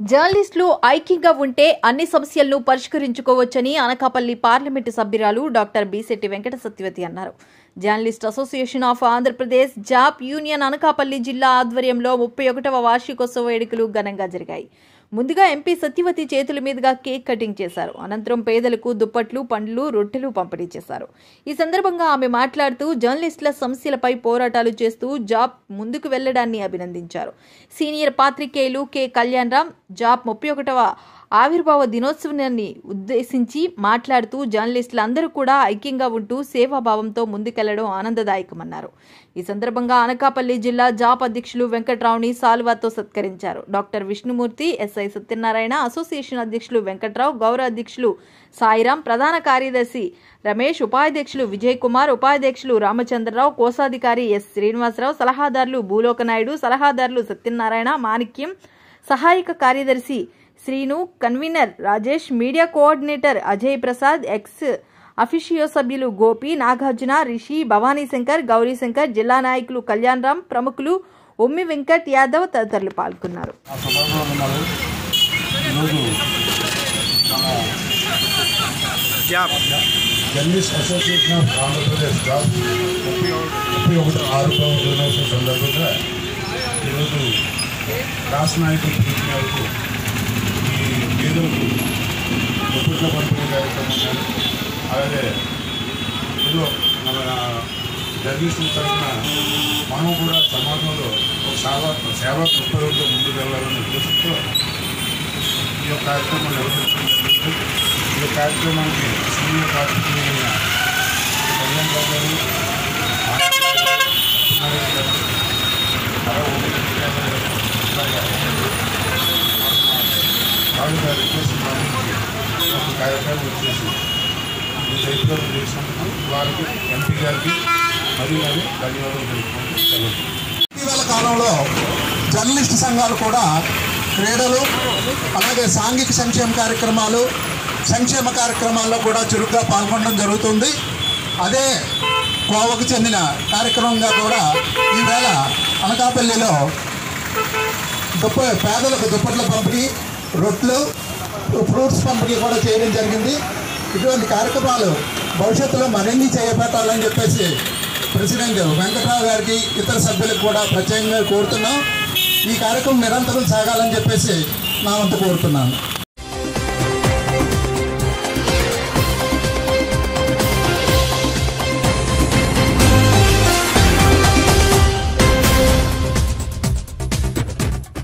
జర్నలిస్టులు ఐక్యంగా ఉంటే అన్ని సమస్యలను పరిష్కరించుకోవచ్చని అనకాపల్లి పార్లమెంటు సభ్యురాలు డాక్టర్ బీశెట్టి వెంకట సత్యవతి అన్నారు journalist association of Andhra Pradesh JAP union Anakapalli జిల్లా ఆధ్వర్యంలో ముప్పై ఒకటవ వార్షికోత్సవ వేడుకలు ఘనంగా జరిగాయి ముందుగా ఎంపీ సత్యవతి చేతుల మీదుగా కేక్ కటింగ్ చేశారు అనంతరం పేదలకు దుప్పట్లు పండ్లు రొట్టెలు పంపిణీ చేశారు ఈ సందర్భంగా ఆమె మాట్లాడుతూ జర్నలిస్టుల సమస్యలపై పోరాటాలు చేస్తూ జాబ్ ముందుకు వెళ్లడాన్ని అభినందించారు సీనియర్ పాత్రికేయులు కె కళ్యాణ్ రామ్ జాబ్ ముప్పై ఒకటవ ఆవిర్భావ దినోత్సవాన్ని ఉద్దేశించి మాట్లాడుతూ జర్నలిస్టులు అందరూ కూడా ఐక్యంగా ఉంటూ సేవాభావంతో ముందుకెళ్లడం ఆనందదాయకమన్నారు ఈ సందర్భంగా అనకాపల్లి జిల్లా జాప్ అధ్యక్షులు వెంకట్రావుని సాల్వాతో సత్కరించారు doctor Vishnumurthy SI Satyanarayana association అధ్యక్షులు వెంకట్రావు గౌరవ అధ్యక్షులు సాయిరాం ప్రధాన కార్యదర్శి రమేష్ ఉపాధ్యక్షులు విజయ్ కుమార్ ఉపాధ్యక్షులు రామచంద్రరావు కోశాధికారి ఎస్ శ్రీనివాసరావు సలహాదారులు భూలోకనాయుడు సలహాదారులు సత్యనారాయణ మాణిక్యం సహాయక కార్యదర్శి Srinu convener Rajesh media coordinator Ajay Prasad ex officio సభ్యులు గోపి నాగార్జున రిషి భవానీ శంకర్ గౌరీ శంకర్ జిల్లా నాయకులు కళ్యాణ్ రామ్ ప్రముఖులు ఉమ్మి వెంకట్ యాదవ్ తదితరులు పాల్గొన్నారు ఆ సందర్భంలో ఉన్నారు ఈరోజు మన journalist association of Andhra Pradesh JAP ముప్పై ముప్పై ఒకటి ఆరు దినోత్సవం సందర్భంగా ఈరోజు రాష్ట్ర నాయకులు పిలిచిన మేరకు ఈ పేదలకు దుప్పట్ల పంపిణీ కార్యక్రమం కానీ అలాగే ఏదో మన జర్నలిస్టుల తరఫున మనం కూడా సమాజంలో ఒక సేవా సేవా దృక్పథంతో ముందుకు వెళ్ళాలనే ఉద్దేశంతో ఈ యొక్క కార్యక్రమం నిర్వహించడం జరిగింది ఈ యొక్క కార్యక్రమానికి సీనియర్ పార్టీలైన కళ్యాణ్ రావు గారు సత్యనారాయణ గారు అలాగే ఓపిరెడ్డి గారు, అలాగే రాజు గారి రిక్వెస్ట్ మేరకు ఈ యొక్క కార్యక్రమం వచ్చేసి ఈ జయప్రదం చేసినందుకు వారికి ఎంపీ గారికి మరియు మరి ధన్యవాదాలు తెలుపుకుంటూ సెలవు ఇటీవల కాలంలో జర్నలిస్ట్ సంఘాలు కూడా క్రీడలు అలాగే సాంఘిక సంక్షేమ కార్యక్రమాలు సంక్షేమ కార్యక్రమాల్లో కూడా చురుగ్గా పాల్గొనడం జరుగుతుంది అదే కోవకు చెందిన కార్యక్రమంగా కూడా ఈవేళ అనకాపల్లిలో దుప్ప పేదలకు దుప్పట్ల పంపిణీ రొట్లు ఫ్రూట్స్ పంపిణీ కూడా చేయడం జరిగింది ఇటువంటి కార్యక్రమాలు భవిష్యత్తులో మరిన్ని చేపట్టాలని చెప్పేసి ప్రెసిడెంట్ వెంకట్రావు గారికి ఇతర సభ్యులకు కూడా ప్రత్యేకంగా కోరుతున్నాం ఈ కార్యక్రమం నిరంతరం సాగాలని చెప్పేసి నా వంతు కోరుతున్నాను